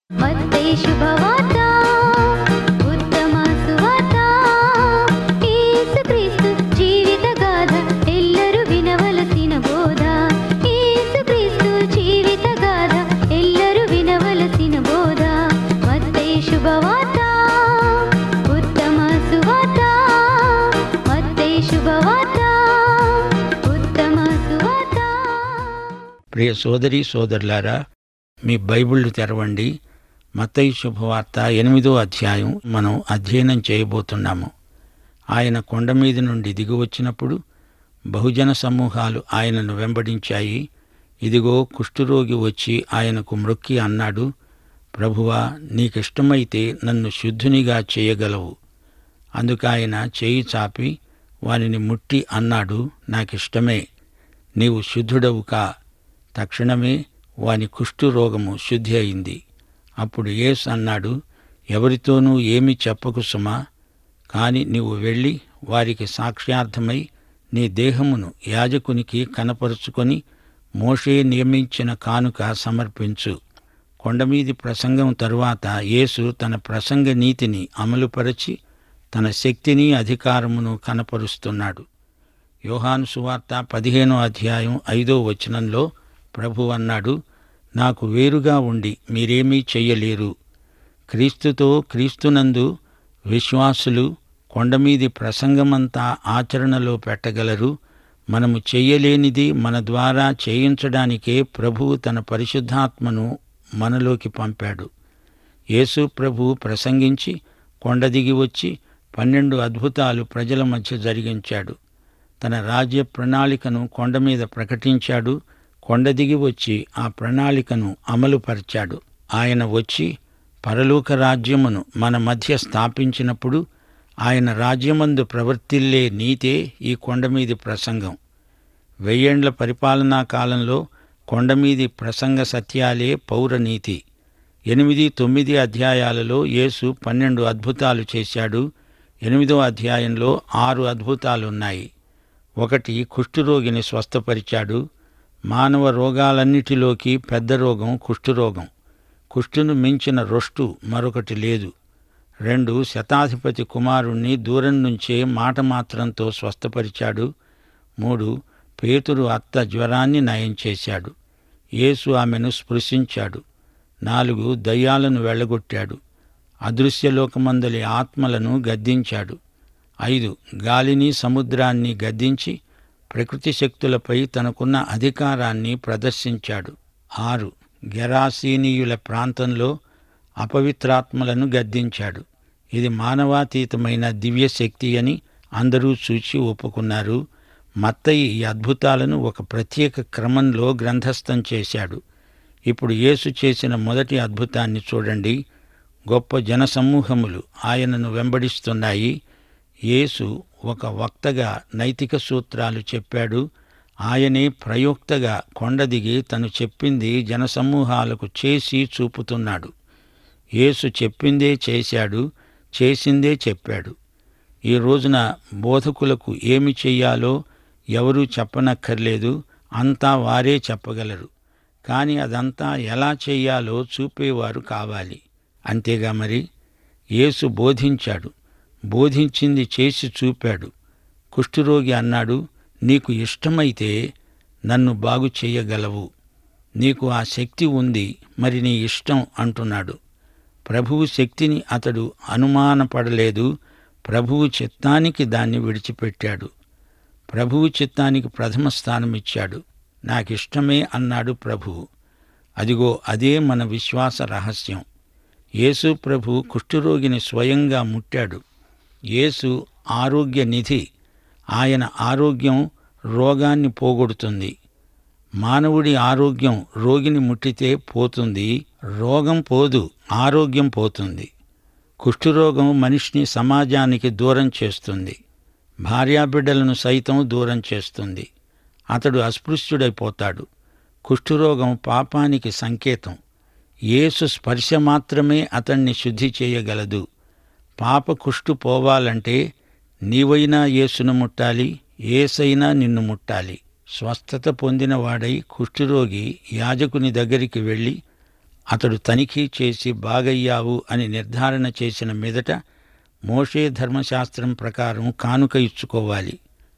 మత్తయి శుభవార్త ఉత్తమ సువార్త యేసుక్రీస్తు జీవిత గాథ ఎల్లరూ వినవలసిన బోధ యేసుక్రీస్తు జీవిత గాథ ఎల్లరూ వినవలసిన బోధ మత్తయి శుభవార్త ఉత్తమ సువార్త మత్తయి శుభవార్త ఉత్తమ సువార్త ప్రియ సోదరి సోదరులారా మీ బైబిళ్ళు తెరవండి మత్తయి శుభవార్త ఎనిమిదో అధ్యాయం మనం అధ్యయనం చేయబోతున్నాము ఆయన కొండ మీద నుండి దిగి వచ్చినప్పుడు బహుజన సమూహాలు ఆయనను వెంబడించాయి ఇదిగో కుష్ఠురోగి వచ్చి ఆయనకు మ్రొక్కి అన్నాడు ప్రభువా నీకిష్టమైతే నన్ను శుద్ధునిగా చేయగలవు అందుకు ఆయన చేయి చాపి వానిని ముట్టి అన్నాడు నాకిష్టమే నీవు శుద్ధుడవు కా తక్షణమే వాని కుష్ఠురోగము శుద్ధి అయింది అప్పుడు యేసు అన్నాడు ఎవరితోనూ ఏమి చెప్పకు సుమా కాని నీవు వెళ్ళి వారికి సాక్ష్యార్థమై నీ దేహమును యాజకునికి కనపరుచుకొని మోషే నియమించిన కానుక సమర్పించు కొండమీది ప్రసంగం తరువాత యేసు తన ప్రసంగ నీతిని అమలుపరచి తన శక్తిని అధికారమును కనపరుస్తున్నాడు యోహాను సువార్త పదిహేనో అధ్యాయం ఐదో వచనంలో ప్రభు అన్నాడు నాకు వేరుగా ఉండి మీరేమీ చెయ్యలేరు క్రీస్తుతో క్రీస్తునందు విశ్వాసులు కొండమీది ప్రసంగమంతా ఆచరణలో పెట్టగలరు మనము చెయ్యలేనిది మన ద్వారా చేయించడానికే ప్రభువు తన పరిశుద్ధాత్మను మనలోకి పంపాడు యేసు ప్రభు ప్రసంగించి కొండ దిగి వచ్చి పన్నెండు అద్భుతాలు ప్రజల మధ్య జరిగించాడు తన రాజ్య ప్రణాళికను కొండ మీద ప్రకటించాడు కొండ దిగి వచ్చి ఆ ప్రణాళికను అమలుపరిచాడు ఆయన వచ్చి పరలోక రాజ్యమును మన మధ్య స్థాపించినప్పుడు ఆయన రాజ్యమందు ప్రవర్తిల్లే నీతే ఈ కొండమీది ప్రసంగం వెయ్యేండ్ల పరిపాలనా కాలంలో కొండమీది ప్రసంగ సత్యాలే పౌరనీతి ఎనిమిది తొమ్మిది అధ్యాయాలలో యేసు పన్నెండు అద్భుతాలు చేశాడు ఎనిమిదో అధ్యాయంలో ఆరు అద్భుతాలున్నాయి ఒకటి కుష్ఠురోగిని స్వస్థపరిచాడు మానవ రోగాలన్నిటిలోకి పెద్ద రోగం కుష్ఠురోగం కుష్ఠును మించిన రొష్టు మరొకటి లేదు రెండు శతాధిపతి కుమారుణ్ణి దూరం నుంచే మాట మాత్రంతో స్వస్థపరిచాడు మూడు పేతురు అత్త జ్వరాన్ని నయం చేశాడు యేసు ఆమెను స్పృశించాడు నాలుగు దయ్యాలను వెళ్ళగొట్టాడు అదృశ్యలోకమందలి ఆత్మలను గద్దించాడు ఐదు గాలిని సముద్రాన్ని గద్దించి ప్రకృతి శక్తులపై తనకున్న అధికారాన్ని ప్రదర్శించాడు ఆరు గెరాసీనీయుల ప్రాంతంలో అపవిత్రాత్మలను గద్దించాడు ఇది మానవాతీతమైన దివ్యశక్తి అని అందరూ చూచి ఒప్పుకున్నారు మత్తయి ఈ అద్భుతాలను ఒక ప్రత్యేక క్రమంలో గ్రంథస్థం చేశాడు ఇప్పుడు యేసు చేసిన మొదటి అద్భుతాన్ని చూడండి గొప్ప జనసమూహములు ఆయనను వెంబడిస్తున్నాయి యేసు ఒక వక్తగా నైతిక సూత్రాలు చెప్పాడు ఆయనే ప్రయోక్తగా కొండ దిగి తను చెప్పింది జనసమూహాలకు చేసి చూపుతున్నాడు యేసు చెప్పిందే చేశాడు చేసిందే చెప్పాడు ఈ రోజున బోధకులకు ఏమి చెయ్యాలో ఎవరూ చెప్పనక్కర్లేదు అంతా వారే చెప్పగలరు కానీ అదంతా ఎలా చెయ్యాలో చూపేవారు కావాలి అంతేగా మరి యేసు బోధించాడు బోధించింది చేసి చూపాడు కుష్ఠురోగి అన్నాడు నీకు ఇష్టమైతే నన్ను బాగు చేయగలవు నీకు ఆ శక్తి ఉంది మరి నీ ఇష్టం అంటున్నాడు ప్రభువు శక్తిని అతడు అనుమానపడలేదు ప్రభువు చిత్తానికి దాన్ని విడిచిపెట్టాడు ప్రభువు చిత్తానికి ప్రథమ స్థానం ఇచ్చాడు నాకిష్టమే అన్నాడు ప్రభువు అదిగో అదే మన విశ్వాస రహస్యం యేసు ప్రభు కుష్ఠురోగిని స్వయంగా ముట్టాడు యేసు ఆరోగ్య నిధి ఆయన ఆరోగ్యం రోగాన్ని పోగొడుతుంది మానవుడి ఆరోగ్యం రోగిని ముట్టితే పోతుంది రోగం పోదు ఆరోగ్యం పోతుంది కుష్ఠురోగం మనిషిని సమాజానికి దూరం చేస్తుంది భార్యాబిడ్డలను సైతం దూరం చేస్తుంది అతడు అస్పృశ్యుడైపోతాడు కుష్ఠురోగం పాపానికి సంకేతం యేసు స్పర్శ మాత్రమే అతన్ని శుద్ధి చేయగలదు పాప కుష్టు పోవాలంటే నీవైనా యేసును ముట్టాలి ఏసైనా నిన్ను ముట్టాలి స్వస్థత పొందిన వాడై కుష్ఠురోగి యాజకుని దగ్గరికి వెళ్ళి అతడు తనిఖీ చేసి బాగయ్యావు అని నిర్ధారణ చేసిన మీదట మోషే ధర్మశాస్త్రం ప్రకారం కానుక ఇచ్చుకోవాలి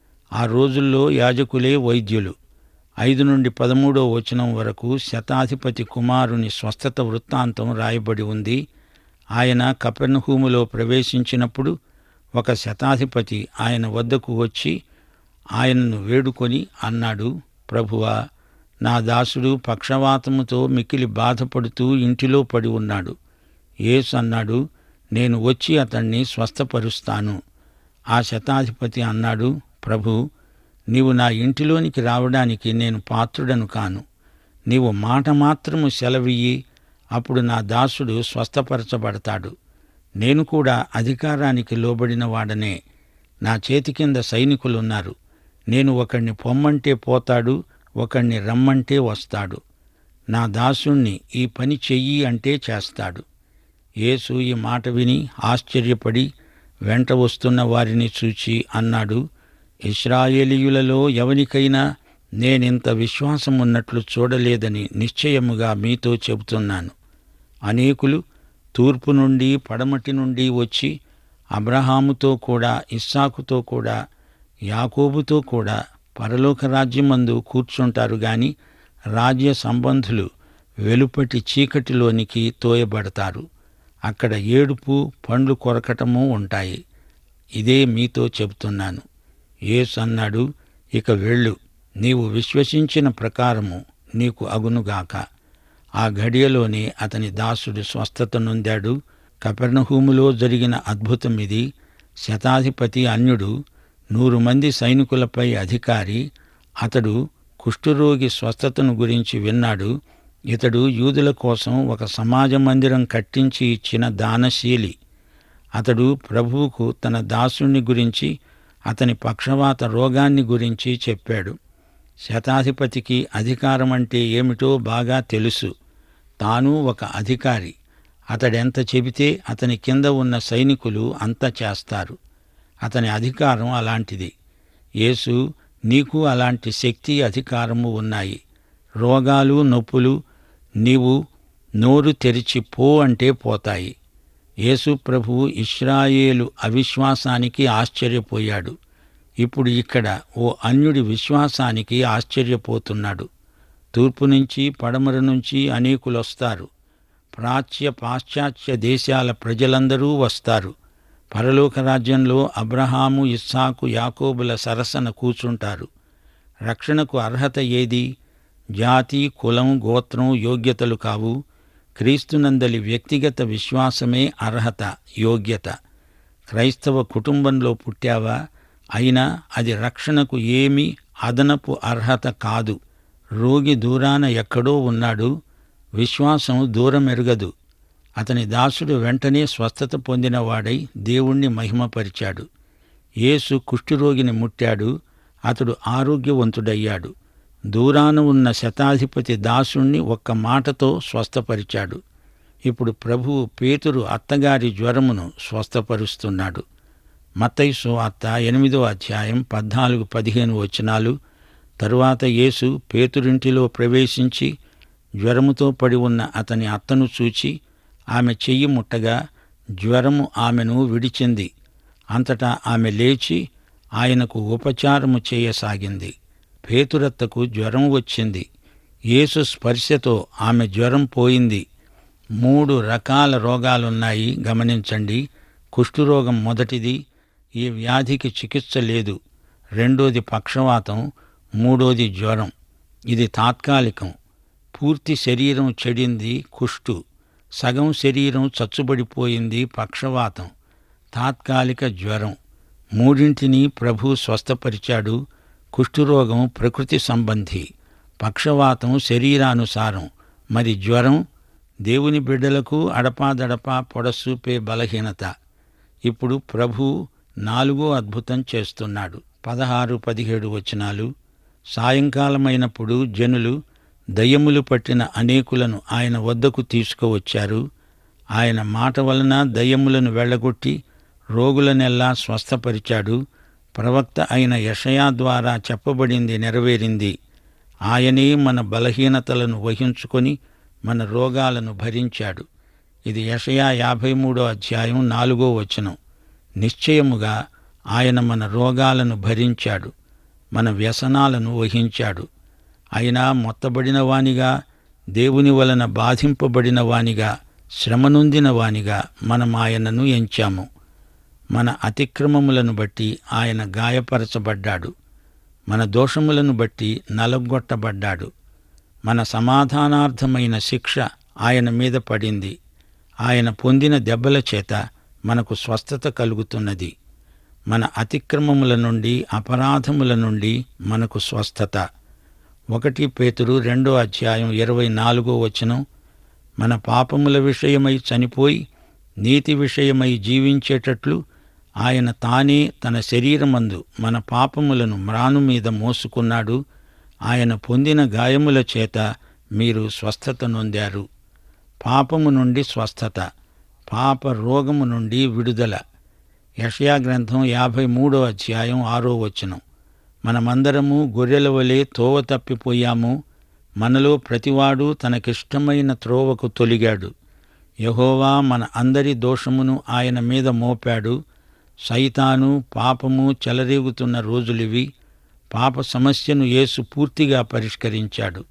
ఆ రోజుల్లో యాజకులే వైద్యులు ఐదు నుండి పదమూడో వచనం వరకు శతాధిపతి కుమారుని స్వస్థత వృత్తాంతం రాయబడి ఉంది ఆయన కపెర్నహూములో ప్రవేశించినప్పుడు ఒక శతాధిపతి ఆయన వద్దకు వచ్చి ఆయనను వేడుకొని అన్నాడు ప్రభువా నా దాసుడు పక్షవాతముతో మిక్కిలి బాధపడుతూ ఇంటిలో పడి ఉన్నాడు యేసు అన్నాడు నేను వచ్చి అతణ్ణి స్వస్థపరుస్తాను ఆ శతాధిపతి అన్నాడు ప్రభు నీవు నా ఇంటిలోనికి రావడానికి నేను పాత్రుడను కాను నీవు మాట మాత్రము సెలవియ్యి అప్పుడు నా దాసుడు స్వస్థపరచబడతాడు నేను కూడా అధికారానికి లోబడిన వాడనే నా చేతి కింద సైనికులున్నారు నేను ఒకణ్ణి పొమ్మంటే పోతాడు ఒకణ్ణి రమ్మంటే వస్తాడు నా దాసుణ్ణి ఈ పని చెయ్యి అంటే చేస్తాడు యేసు ఈ మాట విని ఆశ్చర్యపడి వెంట వస్తున్న వారిని చూచి అన్నాడు ఇస్రాయేలీయులలో ఎవనికైనా నేనింత విశ్వాసం ఉన్నట్లు చూడలేదని నిశ్చయముగా మీతో చెబుతున్నాను అనేకులు తూర్పు నుండి పడమటి నుండి వచ్చి అబ్రహాముతో కూడా ఇస్సాకుతో కూడా యాకోబుతో కూడా పరలోక రాజ్యమందు కూర్చుంటారు గాని రాజ్య సంబంధులు వెలుపటి చీకటిలోనికి తోయబడతారు అక్కడ ఏడుపు పండ్లు కొరకటము ఉంటాయి ఇదే మీతో చెబుతున్నాను యేసు అన్నాడు ఇక వెళ్ళు నీవు విశ్వసించిన ప్రకారము నీకు అగునుగాక ఆ ఘడియలోనే అతని దాసుడు స్వస్థత నొందాడు కపెర్ణహూములో జరిగిన అద్భుతం ఇది శతాధిపతి అన్యుడు నూరు మంది సైనికులపై అధికారి అతడు కుష్ఠరోగి స్వస్థతను గురించి విన్నాడు ఇతడు యూదుల కోసం ఒక సమాజ మందిరం కట్టించి ఇచ్చిన దానశీలి అతడు ప్రభువుకు తన దాసుని గురించి అతని పక్షవాత రోగాన్ని గురించి చెప్పాడు శతాధిపతికి అధికారం అంటే ఏమిటో బాగా తెలుసు తాను ఒక అధికారి అతడెంత చెబితే అతని కింద ఉన్న సైనికులు అంత చేస్తారు అతని అధికారం అలాంటిది యేసు నీకు అలాంటి శక్తి అధికారము ఉన్నాయి రోగాలు నొప్పులు నీవు నోరు తెరిచి పో అంటే పోతాయి యేసు ప్రభువు ఇస్రాయేలు అవిశ్వాసానికి ఆశ్చర్యపోయాడు ఇప్పుడు ఇక్కడ ఓ అన్యుడి విశ్వాసానికి ఆశ్చర్యపోతున్నాడు తూర్పు నుంచి పడమర నుంచి అనేకులొస్తారు ప్రాచ్య పాశ్చాత్య దేశాల ప్రజలందరూ వస్తారు పరలోక రాజ్యంలో అబ్రహాము ఇస్సాకు యాకోబుల సరసన కూర్చుంటారు రక్షణకు అర్హత ఏది జాతి కులం గోత్రం యోగ్యతలు కావు క్రీస్తునందలి వ్యక్తిగత విశ్వాసమే అర్హత యోగ్యత క్రైస్తవ కుటుంబంలో పుట్టావా అయినా అది రక్షణకు ఏమీ అదనపు అర్హత కాదు రోగి దూరాన ఎక్కడో ఉన్నాడు విశ్వాసం దూరం ఎరగదు అతని దాసుడు వెంటనే స్వస్థత పొందినవాడై దేవుణ్ణి మహిమపరిచాడు యేసు కుష్ఠురోగిని ముట్టాడు అతడు ఆరోగ్యవంతుడయ్యాడు దూరాన ఉన్న శతాధిపతి దాసుణ్ణి ఒక్క మాటతో స్వస్థపరిచాడు ఇప్పుడు ప్రభువు పేతురు అత్తగారి జ్వరమును స్వస్థపరుస్తున్నాడు మత్తయి సువార్త ఎనిమిదో అధ్యాయం పద్నాలుగు పదిహేను వచనాలు తరువాత యేసు పేతురింటిలో ప్రవేశించి జ్వరముతో పడి ఉన్న అతని అత్తను చూచి ఆమె చెయ్యి ముట్టగా జ్వరము ఆమెను విడిచింది అంతటా ఆమె లేచి ఆయనకు ఉపచారము చేయసాగింది పేతురత్తకు జ్వరం వచ్చింది యేసు స్పర్శతో ఆమె జ్వరం పోయింది మూడు రకాల రోగాలున్నాయి గమనించండి కుష్ఠురోగం మొదటిది ఈ వ్యాధికి చికిత్స లేదు రెండోది పక్షవాతం మూడోది జ్వరం ఇది తాత్కాలికం పూర్తి శరీరం చెడింది కుష్టు సగం శరీరం చచ్చుబడిపోయింది పక్షవాతం తాత్కాలిక జ్వరం మూడింటిని ప్రభు స్వస్థపరిచాడు కుష్ఠురోగం ప్రకృతి సంబంధి పక్షవాతం శరీరానుసారం మరి జ్వరం దేవుని బిడ్డలకు అడపాదడపా పొడసూపే బలహీనత ఇప్పుడు ప్రభు నాలుగో అద్భుతం చేస్తున్నాడు పదహారు పదిహేడు వచనాలు సాయంకాలమైనప్పుడు జనులు దయ్యములు పట్టిన అనేకులను ఆయన వద్దకు తీసుకువచ్చారు ఆయన మాట వలన దయ్యములను వెళ్ళగొట్టి రోగులనెల్లా స్వస్థపరిచాడు ప్రవక్త అయిన యషయా ద్వారా చెప్పబడింది నెరవేరింది ఆయనే మన బలహీనతలను వహించుకొని మన రోగాలను భరించాడు ఇది యషయా యాభై మూడో అధ్యాయం నాలుగో వచనం నిశ్చయముగా ఆయన మన రోగాలను భరించాడు మన వ్యసనాలను వహించాడు అయినా మొత్తబడిన వానిగా దేవుని వలన బాధింపబడిన వానిగా శ్రమనొందిన వానిగా మనం ఆయనను ఎంచాము మన అతిక్రమములను బట్టి ఆయన గాయపరచబడ్డాడు మన దోషములను బట్టి నలగొట్టబడ్డాడు మన సమాధానార్థమైన శిక్ష ఆయన మీద పడింది ఆయన పొందిన దెబ్బల చేత మనకు స్వస్థత కలుగుతున్నది మన అతిక్రమముల నుండి అపరాధముల నుండి మనకు స్వస్థత ఒకటి పేతురు రెండో అధ్యాయం ఇరవై నాలుగో వచనం మన పాపముల విషయమై చనిపోయి నీతి విషయమై జీవించేటట్లు ఆయన తానే తన శరీరమందు మన పాపములను మ్రాను మీద మోసుకున్నాడు ఆయన పొందిన గాయముల చేత మీరు స్వస్థత నొందారు పాపము నుండి స్వస్థత పాప రోగము నుండి విడుదల యషయా గ్రంథం యాభై మూడో అధ్యాయం ఆరో వచనం మనమందరము గొర్రెల వలె తోవ తప్పిపోయాము మనలో ప్రతివాడు తనకిష్టమైన త్రోవకు తొలిగాడు యహోవా మన అందరి దోషమును ఆయన మీద మోపాడు సైతాను పాపము చెలరేగుతున్న రోజులివి పాప సమస్యను యేసు పూర్తిగా పరిష్కరించాడు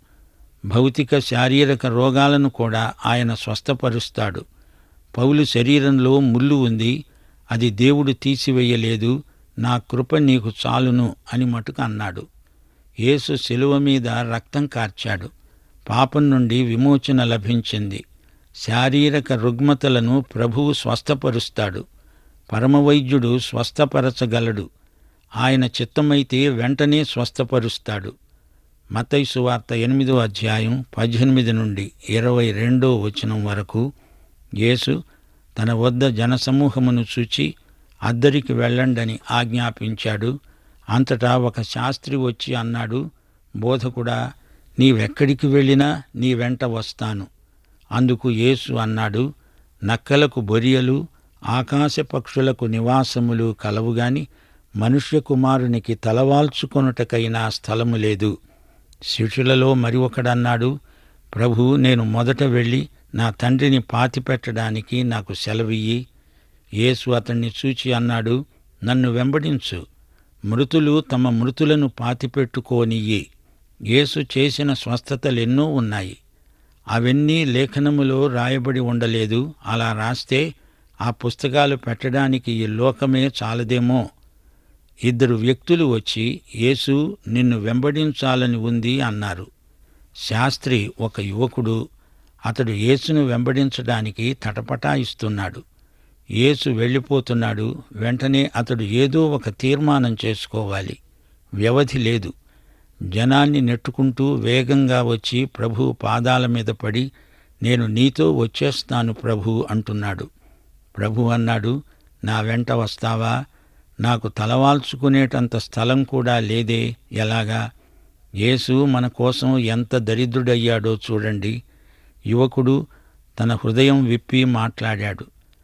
భౌతిక శారీరక రోగాలను కూడా ఆయన స్వస్థపరుస్తాడు పౌలు శరీరంలో ముళ్ళు ఉంది అది దేవుడు తీసివేయలేదు నా కృప నీకు చాలును అని మటుకు అన్నాడు యేసు శిలువ మీద రక్తం కార్చాడు పాపం నుండి విమోచన లభించింది శారీరక రుగ్మతలను ప్రభువు స్వస్థపరుస్తాడు పరమవైద్యుడు స్వస్థపరచగలడు ఆయన చిత్తమైతే వెంటనే స్వస్థపరుస్తాడు మతైసు వార్త ఎనిమిదో అధ్యాయం పద్దెనిమిది నుండి ఇరవై రెండో వచనం వరకు యేసు తన వద్ద జనసమూహమును చూచి అద్దరికి వెళ్ళండని ఆజ్ఞాపించాడు అంతటా ఒక శాస్త్రి వచ్చి అన్నాడు బోధకుడా నీవెక్కడికి వెళ్ళినా నీ వెంట వస్తాను అందుకు యేసు అన్నాడు నక్కలకు బొరియలు ఆకాశ పక్షులకు నివాసములు కలవుగాని మనుష్య కుమారునికి తలవాల్చుకొనుటకైనా స్థలము లేదు శిష్యులలో మరి ఒకడన్నాడు ప్రభు నేను మొదట వెళ్ళి నా తండ్రిని పాతిపెట్టడానికి నాకు సెలవియ్యి యేసు అతన్ని చూచి అన్నాడు నన్ను వెంబడించు మృతులు తమ మృతులను పాతిపెట్టుకోనియ్యి యేసు చేసిన స్వస్థతలెన్నో ఉన్నాయి అవన్నీ లేఖనములో రాయబడి ఉండలేదు అలా రాస్తే ఆ పుస్తకాలు పెట్టడానికి ఈ లోకమే చాలదేమో ఇద్దరు వ్యక్తులు వచ్చి యేసు నిన్ను వెంబడించాలని ఉంది అన్నారు శాస్త్రి ఒక యువకుడు అతడు యేసును వెంబడించడానికి తటపటాయిస్తున్నాడు యేసు వెళ్ళిపోతున్నాడు వెంటనే అతడు ఏదో ఒక తీర్మానం చేసుకోవాలి వ్యవధి లేదు జనాన్ని నెట్టుకుంటూ వేగంగా వచ్చి ప్రభు పాదాల మీద పడి నేను నీతో వచ్చేస్తాను ప్రభు అంటున్నాడు ప్రభు అన్నాడు నా వెంట వస్తావా నాకు తలవాల్చుకునేటంత స్థలం కూడా లేదే ఎలాగా యేసు మన కోసం ఎంత దరిద్రుడయ్యాడో చూడండి యువకుడు తన హృదయం విప్పి మాట్లాడాడు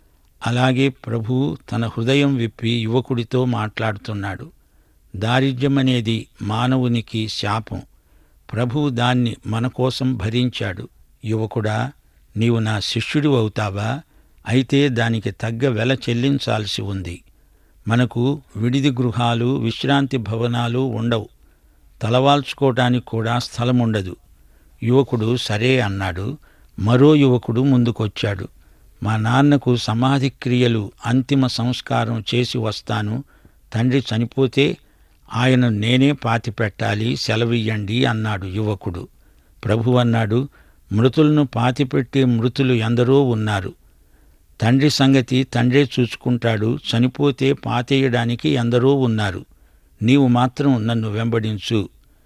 అలాగే ప్రభు తన హృదయం విప్పి యువకుడితో మాట్లాడుతున్నాడు దారిద్ర్యమనేది మానవునికి శాపం ప్రభువు దాన్ని మన కోసం భరించాడు యువకుడా నీవు నా శిష్యుడు అవుతావా అయితే దానికి తగ్గ వెల చెల్లించాల్సి ఉంది మనకు విడిది గృహాలు విశ్రాంతి భవనాలు ఉండవు తలవాల్చుకోవటానికి కూడా స్థలం ఉండదు యువకుడు సరే అన్నాడు మరో యువకుడు ముందుకొచ్చాడు మా నాన్నకు సమాధి క్రియలు అంతిమ సంస్కారం చేసి వస్తాను తండ్రి చనిపోతే ఆయన నేనే పాతిపెట్టాలి సెలవియ్యండి అన్నాడు యువకుడు ప్రభు అన్నాడు మృతులను పాతిపెట్టే మృతులు ఎందరో ఉన్నారు తండ్రి సంగతి తండ్రే చూసుకుంటాడు చనిపోతే పాతేయడానికి ఎందరో ఉన్నారు నీవు మాత్రం నన్ను వెంబడించు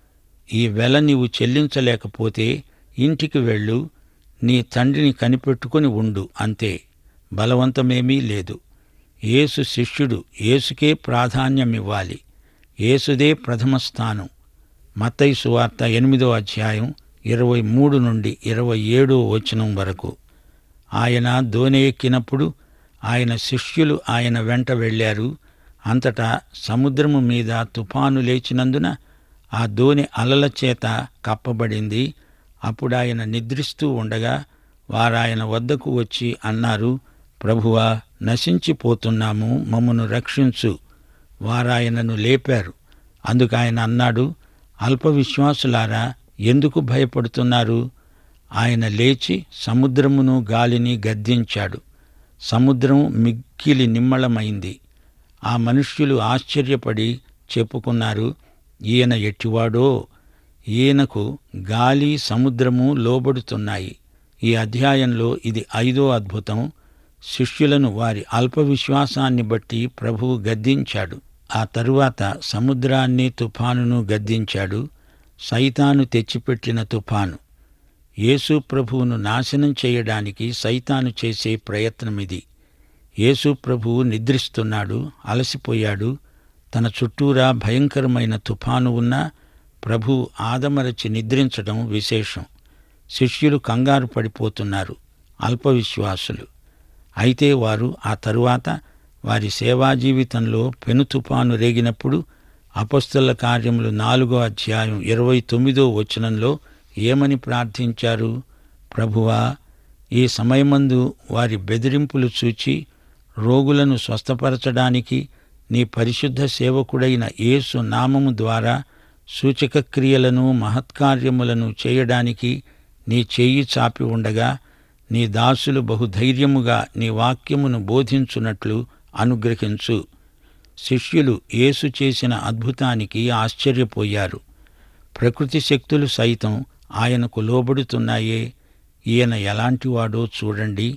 ఈ వెల నీవు చెల్లించలేకపోతే ఇంటికి వెళ్ళు నీ తండ్రిని కనిపెట్టుకుని ఉండు అంతే బలవంతమేమీ లేదు యేసు శిష్యుడు యేసుకే ప్రాధాన్యమివ్వాలి యేసుదే ప్రథమ స్థానం మత్తయి సువార్త ఎనిమిదో అధ్యాయం ఇరవై మూడు నుండి ఇరవై ఏడో వచనం వరకు ఆయన దోణి ఎక్కినప్పుడు ఆయన శిష్యులు ఆయన వెంట వెళ్ళారు అంతటా సముద్రము మీద తుఫాను లేచినందున ఆ దోణి అలల చేత కప్పబడింది అప్పుడు ఆయన నిద్రిస్తూ ఉండగా వారాయన వద్దకు వచ్చి అన్నారు ప్రభువా నశించిపోతున్నాము మమ్మను రక్షించు వారాయనను లేపారు అందుకు ఆయన అన్నాడు అల్ప విశ్వాసులారా ఎందుకు భయపడుతున్నారు ఆయన లేచి సముద్రమును గాలిని గద్దించాడు సముద్రం మిక్కిలి నిమ్మళమైంది ఆ మనుష్యులు ఆశ్చర్యపడి చెప్పుకున్నారు ఈయన ఎట్టివాడో ఈయనకు గాలి సముద్రము లోబడుతున్నాయి ఈ అధ్యాయంలో ఇది ఐదో అద్భుతం శిష్యులను వారి అల్ప విశ్వాసాన్ని బట్టి ప్రభువు గద్దించాడు ఆ తరువాత సముద్రాన్ని తుఫానును గద్దించాడు సైతాను తెచ్చిపెట్టిన తుఫాను యేసు ప్రభువును నాశనం చేయడానికి సైతాను చేసే ప్రయత్నమిది యేసు ప్రభువు నిద్రిస్తున్నాడు అలసిపోయాడు తన చుట్టూరా భయంకరమైన తుఫాను ఉన్నా ప్రభు ఆదమరచి నిద్రించడం విశేషం శిష్యులు కంగారు పడిపోతున్నారు అల్ప విశ్వాసులు అయితే వారు ఆ తరువాత వారి సేవా జీవితంలో పెను తుఫాను రేగినప్పుడు అపస్తుల కార్యములు నాలుగో అధ్యాయం ఇరవై తొమ్మిదో వచనంలో ఏమని ప్రార్థించారు ప్రభువా ఈ సమయమందు వారి బెదిరింపులు చూచి రోగులను స్వస్థపరచడానికి నీ పరిశుద్ధ సేవకుడైన యేసు నామము ద్వారా సూచక క్రియలను మహత్కార్యములను చేయడానికి నీ చెయ్యి చాపి ఉండగా నీ దాసులు బహుధైర్యముగా నీ వాక్యమును బోధించున్నట్లు అనుగ్రహించు శిష్యులు యేసు చేసిన అద్భుతానికి ఆశ్చర్యపోయారు ప్రకృతి శక్తులు సైతం ఆయనకు లోబడుతున్నాయే ఈయన ఎలాంటివాడో చూడండి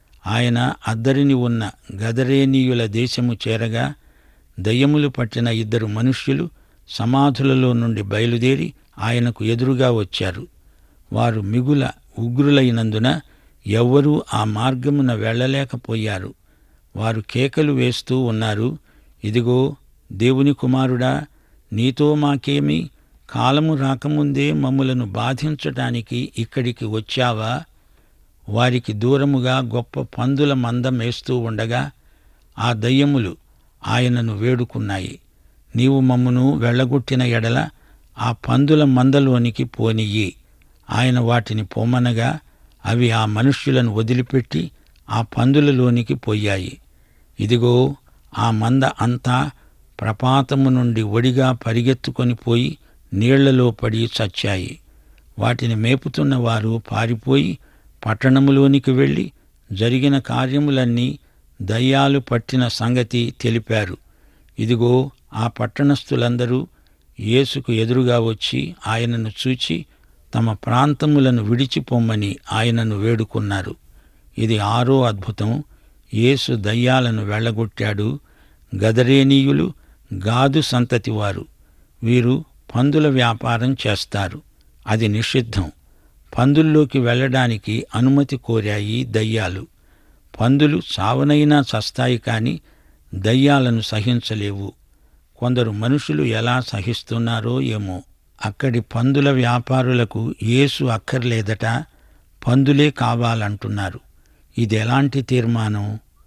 ఆయన అద్దరిని ఉన్న గదరేనీయుల దేశము చేరగా దయ్యములు పట్టిన ఇద్దరు మనుష్యులు సమాధులలో నుండి బయలుదేరి ఆయనకు ఎదురుగా వచ్చారు వారు మిగుల ఉగ్రులైనందున ఎవ్వరూ ఆ మార్గమున వెళ్ళలేకపోయారు వారు కేకలు వేస్తూ ఉన్నారు ఇదిగో దేవుని కుమారుడా నీతో మాకేమి కాలము రాకముందే మమ్ములను బాధించటానికి ఇక్కడికి వచ్చావా వారికి దూరముగా గొప్ప పందుల మంద మేస్తూ ఉండగా ఆ దయ్యములు ఆయనను వేడుకున్నాయి నీవు మమ్మును వెళ్ళగొట్టిన ఎడల ఆ పందుల మందలోనికి పోనియ్యి ఆయన వాటిని పొమ్మనగా అవి ఆ మనుష్యులను వదిలిపెట్టి ఆ పందులలోనికి పోయాయి ఇదిగో ఆ మంద అంతా ప్రపాతము నుండి ఒడిగా పరిగెత్తుకొని పోయి నీళ్లలో పడి చచ్చాయి వాటిని మేపుతున్న వారు పారిపోయి పట్టణములోనికి వెళ్ళి జరిగిన కార్యములన్నీ దయ్యాలు పట్టిన సంగతి తెలిపారు ఇదిగో ఆ పట్టణస్థులందరూ యేసుకు ఎదురుగా వచ్చి ఆయనను చూచి తమ ప్రాంతములను విడిచిపోమ్మని ఆయనను వేడుకున్నారు ఇది ఆరో అద్భుతం యేసు దయ్యాలను వెళ్ళగొట్టాడు గదరేనీయులు గాదు సంతతివారు వీరు పందుల వ్యాపారం చేస్తారు అది నిషిద్ధం పందుల్లోకి వెళ్ళడానికి అనుమతి కోరాయి దయ్యాలు పందులు చావనైనా చస్తాయి కాని దయ్యాలను సహించలేవు కొందరు మనుషులు ఎలా సహిస్తున్నారో ఏమో అక్కడి పందుల వ్యాపారులకు యేసు అక్కర్లేదట పందులే కావాలంటున్నారు ఇది ఎలాంటి తీర్మానం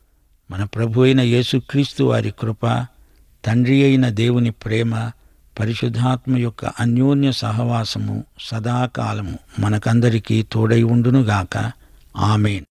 మన ప్రభు అయిన యేసుక్రీస్తు వారి కృప తండ్రి అయిన దేవుని ప్రేమ పరిశుద్ధాత్మ యొక్క అన్యోన్య సహవాసము సదాకాలము మనకందరికీ తోడై ఉండునుగాక ఆమెన్